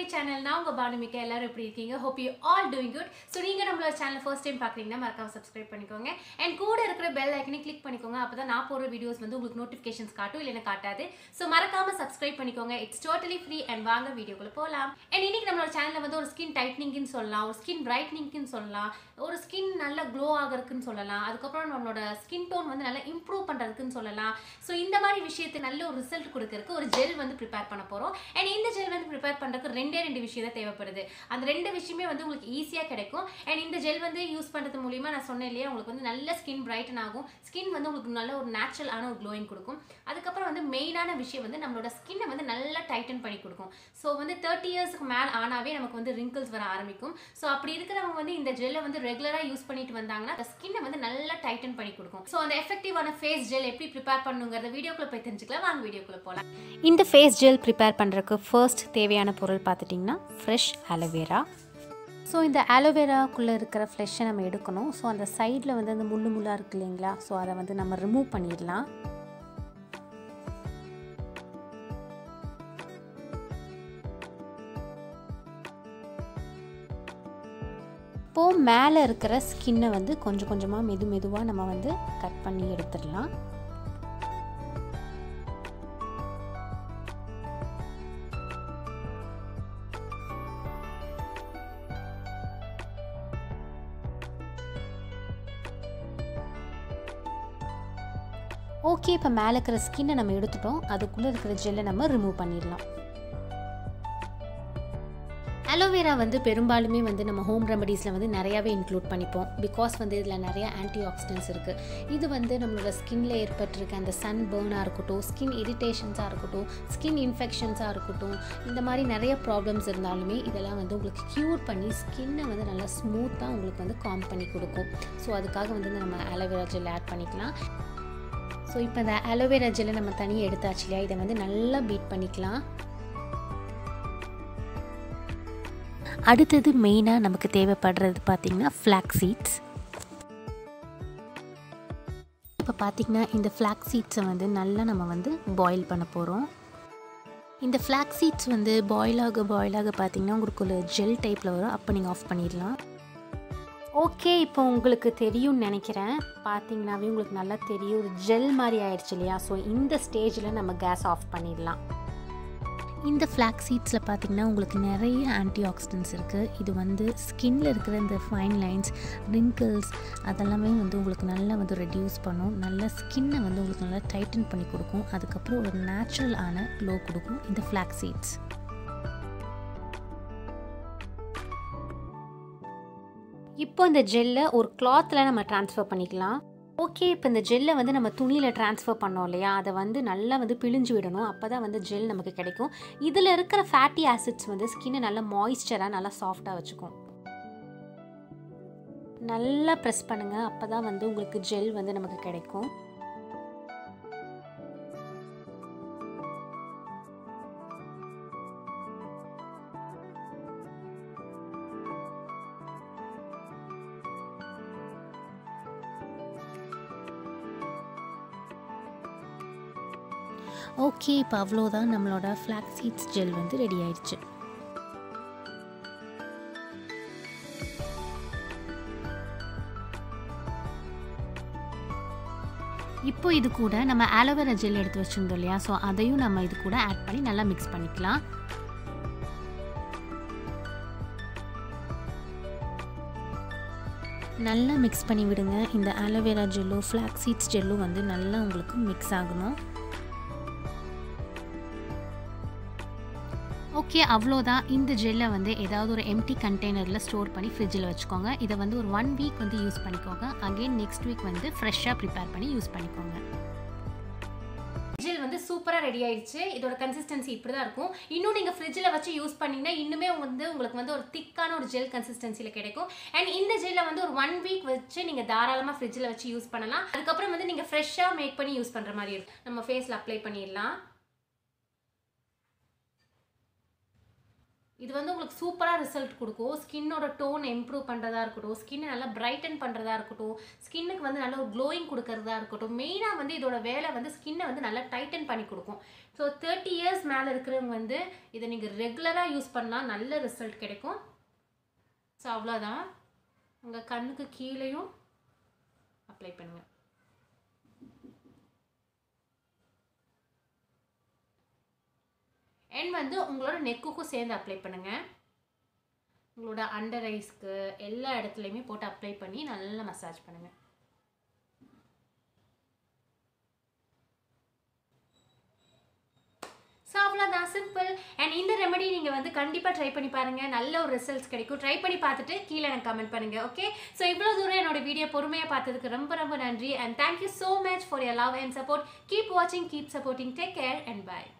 channel நான் உங்கள் பானுமிக்கா எல்லாரும் எப்படி இருக்கீங்க hope you all doing good so நீங்கள் நம்மளோட சேனல் ஃபர்ஸ்ட் டைம் பார்க்குறீங்கன்னா மறக்காம சப்ஸ்கிரைப் பண்ணிக்கோங்க அண்ட் கூட இருக்கிற பெல் ஐக்கனை கிளிக் பண்ணிக்கோங்க அப்போ தான் நான் போடுற வீடியோஸ் வந்து உங்களுக்கு நோட்டிஃபிகேஷன்ஸ் காட்டும் இல்லைன்னா காட்டாது ஸோ மறக்காம சப்ஸ்கிரைப் பண்ணிக்கோங்க இட்ஸ் டோட்டலி ஃப்ரீ அண்ட் வாங்க வீடியோக்குள்ள போகலாம் அண்ட் இன்னைக்கு நம்மளோட சேனலில் வந்து ஒரு ஸ்கின் டைட்னிங்னு சொல்லலாம் ஒரு ஸ்கின் பிரைட்னிங்னு சொல்லலாம் ஒரு ஸ்கின் நல்ல க்ளோ ஆகிறதுக்குன்னு சொல்லலாம் அதுக்கப்புறம் நம்மளோட ஸ்கின் டோன் வந்து நல்லா இம்ப்ரூவ் பண்ணுறதுக்குன்னு சொல்லலாம் ஸோ இந்த மாதிரி விஷயத்துக்கு நல்ல ஒரு ரிசல்ட் கொடுக்கறதுக்கு ஒரு ஜெல் வந்து ப்ரிப்பேர் பண்ண போகிறோம் அண்ட் இந்த ஜெல் வந்து ப்ரிப்பேர் பண்ணுறதுக்கு ரெண்டே ரெண்டு விஷயம் தான் தேவைப்படுது அந்த ரெண்டு விஷயமே வந்து உங்களுக்கு ஈஸியாக கிடைக்கும் அண்ட் இந்த ஜெல் வந்து யூஸ் பண்ணுறது மூலிமா நான் சொன்னேன் இல்லையா உங்களுக்கு வந்து நல்ல ஸ்கின் பிரைட்டன் ஆகும் ஸ்கின் வந்து உங்களுக்கு நல்ல ஒரு நேச்சுரலான ஒரு க்ளோயிங் கொடுக்கும் அதுக்கப்புறம் வந்து மெயினான விஷயம் வந்து நம்மளோட ஸ்கின்னை வந்து நல்லா டைட்டன் பண்ணி கொடுக்கும் ஸோ வந்து தேர்ட்டி இயர்ஸ்க்கு மேலே ஆனாவே நமக்கு வந்து ரிங்கிள்ஸ் வர ஆரம்பிக்கும் ஸோ அப்படி இருக்கிறவங்க வந்து இந்த ஜெல்லை வந்து ரெகுலராக யூஸ் பண்ணிட்டு வந்தாங்கன்னா அந்த ஸ்கின்னை வந்து நல்லா டைட்டன் பண்ணி கொடுக்கும் ஸோ அந்த எஃபெக்டிவான ஃபேஸ் ஜெல் எப்படி ப்ரிப்பேர் பண்ணுங்கிறத வீடியோக்குள்ள போய் தெரிஞ்சுக்கலாம் வாங்க வீடியோக்குள்ள போகலாம் இந்த ஃபேஸ் ஜெல் ப்ரிப்பேர் பண்ணுறதுக்கு ஃபர்ஸ்ட் தேவையான பொருள் பார்த்துட்டிங்கன்னா ஃப்ரெஷ் அலோவேரா ஸோ இந்த அலோவேராக்குள்ளே இருக்கிற ஃப்ளெஷ்ஷை நம்ம எடுக்கணும் ஸோ அந்த சைடில் வந்து அந்த முள்ளு முள்ளாக இருக்கு இல்லைங்களா ஸோ அதை வந்து நம்ம ரிமூவ் பண்ணிடலாம் இப்போது மேலே இருக்கிற ஸ்கின்னை வந்து கொஞ்சம் கொஞ்சமாக மெது மெதுவாக நம்ம வந்து கட் பண்ணி எடுத்துடலாம் ஓகே இப்போ மேலே இருக்கிற ஸ்கின்னை நம்ம எடுத்துட்டோம் அதுக்குள்ளே இருக்கிற ஜெல்லை நம்ம ரிமூவ் பண்ணிடலாம் அலோவேரா வந்து பெரும்பாலுமே வந்து நம்ம ஹோம் ரெமடிஸில் வந்து நிறையாவே இன்க்ளூட் பண்ணிப்போம் பிகாஸ் வந்து இதில் நிறைய ஆன்டி ஆக்சிடென்ட்ஸ் இருக்குது இது வந்து நம்மளோட ஸ்கின்ல ஏற்பட்டிருக்க அந்த சன் பேர்னாக இருக்கட்டும் ஸ்கின் இரிட்டேஷன்ஸாக இருக்கட்டும் ஸ்கின் இன்ஃபெக்ஷன்ஸாக இருக்கட்டும் இந்த மாதிரி நிறைய ப்ராப்ளம்ஸ் இருந்தாலுமே இதெல்லாம் வந்து உங்களுக்கு க்யூர் பண்ணி ஸ்கின்னை வந்து நல்லா ஸ்மூத்தாக உங்களுக்கு வந்து காம் பண்ணி கொடுக்கும் ஸோ அதுக்காக வந்து நம்ம அலோவேரா ஜெல் ஆட் பண்ணிக்கலாம் ஸோ இப்போ இந்த அலோவேரா ஜெல்லை நம்ம தனியாக எடுத்தாச்சு இல்லையா இதை வந்து நல்லா பீட் பண்ணிக்கலாம் அடுத்தது மெயினாக நமக்கு தேவைப்படுறது பார்த்திங்கன்னா ஃப்ளாக் சீட்ஸ் இப்போ பார்த்திங்கன்னா இந்த ஃப்ளாக் சீட்ஸை வந்து நல்லா நம்ம வந்து பாயில் பண்ண போகிறோம் இந்த ஃப்ளாக் சீட்ஸ் வந்து பாயில் ஆக பாயில் ஆக பார்த்திங்கன்னா உங்களுக்கு ஒரு ஜெல் டைப்பில் வரும் அப்போ நீங்கள் ஆஃப் பண்ணிடலாம் ஓகே இப்போ உங்களுக்கு தெரியும்னு நினைக்கிறேன் பார்த்தீங்கன்னாவே உங்களுக்கு நல்லா தெரியும் ஒரு ஜெல் மாதிரி ஆயிடுச்சு இல்லையா ஸோ இந்த ஸ்டேஜில் நம்ம கேஸ் ஆஃப் பண்ணிடலாம் இந்த ஃப்ளாக் சீட்ஸில் பார்த்திங்கன்னா உங்களுக்கு நிறைய ஆன்டி ஆக்சிடென்ட்ஸ் இருக்குது இது வந்து ஸ்கின்னில் இருக்கிற இந்த ஃபைன் லைன்ஸ் ரிங்கிள்ஸ் அதெல்லாமே வந்து உங்களுக்கு நல்லா வந்து ரெடியூஸ் பண்ணும் நல்ல ஸ்கின்னை வந்து உங்களுக்கு நல்லா டைட்டன் பண்ணி கொடுக்கும் அதுக்கப்புறம் ஒரு நேச்சுரல் ஆன க்ளோ கொடுக்கும் இந்த ஃப்ளாக் சீட்ஸ் இப்போ இந்த ஜெல்லை ஒரு கிளாத்தில் நம்ம ட்ரான்ஸ்ஃபர் பண்ணிக்கலாம் ஓகே இப்போ இந்த ஜெல்லை வந்து நம்ம துணியில் ட்ரான்ஸ்ஃபர் பண்ணோம் இல்லையா அதை வந்து நல்லா வந்து பிழிஞ்சு விடணும் அப்போ தான் வந்து ஜெல் நமக்கு கிடைக்கும் இதில் இருக்கிற ஃபேட்டி ஆசிட்ஸ் வந்து ஸ்கின்னை நல்லா மாய்ஸ்சராக நல்லா சாஃப்டாக வச்சுக்கும் நல்லா ப்ரெஸ் பண்ணுங்கள் அப்போ தான் வந்து உங்களுக்கு ஜெல் வந்து நமக்கு கிடைக்கும் ஓகே இப்போ அவ்வளோதான் நம்மளோட ஃப்ளாக் சீட்ஸ் ஜெல் வந்து ரெடி ஆயிடுச்சு இப்போ இது கூட நம்ம ஆலோவேரா ஜெல் எடுத்து வச்சுருந்தோம் இல்லையா ஸோ அதையும் நம்ம இது கூட ஆட் பண்ணி நல்லா மிக்ஸ் பண்ணிக்கலாம் நல்லா மிக்ஸ் பண்ணி விடுங்க இந்த ஆலோவேரா ஜெல்லும் ஃப்ளாக் சீட்ஸ் ஜெல்லும் வந்து நல்லா உங்களுக்கு மிக்ஸ் ஆகணும் ஓகே அவ்வளோதான் இந்த ஜெல்லை வந்து ஏதாவது ஒரு எம்டி கண்டெய்னரில் ஸ்டோர் பண்ணி ஃப்ரிட்ஜில் வச்சுக்கோங்க இதை வந்து ஒரு ஒன் வீக் வந்து யூஸ் பண்ணிக்கோங்க அகெயின் நெக்ஸ்ட் வீக் வந்து ஃப்ரெஷ்ஷாக ப்ரிப்பேர் பண்ணி யூஸ் பண்ணிக்கோங்க ஜெல் வந்து சூப்பராக ரெடி ஆயிடுச்சு இதோட கன்சிஸ்டன்சி இப்படி தான் இருக்கும் இன்னும் நீங்கள் ஃப்ரிட்ஜில் வச்சு யூஸ் பண்ணிங்கன்னா இன்னுமே வந்து உங்களுக்கு வந்து ஒரு திக்கான ஒரு ஜெல் கன்சிஸ்டன்சியில் கிடைக்கும் அண்ட் இந்த ஜெல்லை வந்து ஒரு ஒன் வீக் வச்சு நீங்கள் தாராளமாக ஃப்ரிட்ஜில் வச்சு யூஸ் பண்ணலாம் அதுக்கப்புறம் வந்து நீங்கள் ஃப்ரெஷ்ஷாக மேக் பண்ணி யூஸ் பண்ணுற மாதிரி இருக்கும் நம்ம ஃபேஸில் அப்ளை பண்ணிடலாம் இது வந்து உங்களுக்கு சூப்பராக ரிசல்ட் கொடுக்கும் ஸ்கின்னோட டோன் இம்ப்ரூவ் பண்ணுறதா இருக்கட்டும் ஸ்கின்னை நல்லா பிரைட்டன் பண்ணுறதா இருக்கட்டும் ஸ்கின்னுக்கு வந்து நல்ல ஒரு க்ளோயிங் கொடுக்கறதா இருக்கட்டும் மெயினாக வந்து இதோட வேலை வந்து ஸ்கின்னை வந்து நல்லா டைட்டன் பண்ணி கொடுக்கும் ஸோ தேர்ட்டி இயர்ஸ் மேலே இருக்கிறவங்க வந்து இதை நீங்கள் ரெகுலராக யூஸ் பண்ணால் நல்ல ரிசல்ட் கிடைக்கும் ஸோ அவ்வளோதான் உங்கள் கண்ணுக்கு கீழேயும் அப்ளை பண்ணுங்கள் அண்ட் வந்து உங்களோட நெக்குக்கும் சேர்ந்து அப்ளை பண்ணுங்கள் உங்களோட அண்டர் ஐஸ்க்கு எல்லா இடத்துலையுமே போட்டு அப்ளை பண்ணி நல்லா மசாஜ் பண்ணுங்கள் ஸோ அவ்வளோதான் சிம்பிள் அண்ட் இந்த ரெமெடி நீங்கள் வந்து கண்டிப்பாக ட்ரை பண்ணி பாருங்கள் நல்ல ஒரு ரிசல்ட்ஸ் கிடைக்கும் ட்ரை பண்ணி பார்த்துட்டு கீழே எனக்கு கமெண்ட் பண்ணுங்கள் ஓகே ஸோ இவ்வளோ தூரம் என்னோட வீடியோ பொறுமையாக பார்த்ததுக்கு ரொம்ப ரொம்ப நன்றி and thank you so much for your love and support keep வாட்சிங் keep supporting take care and by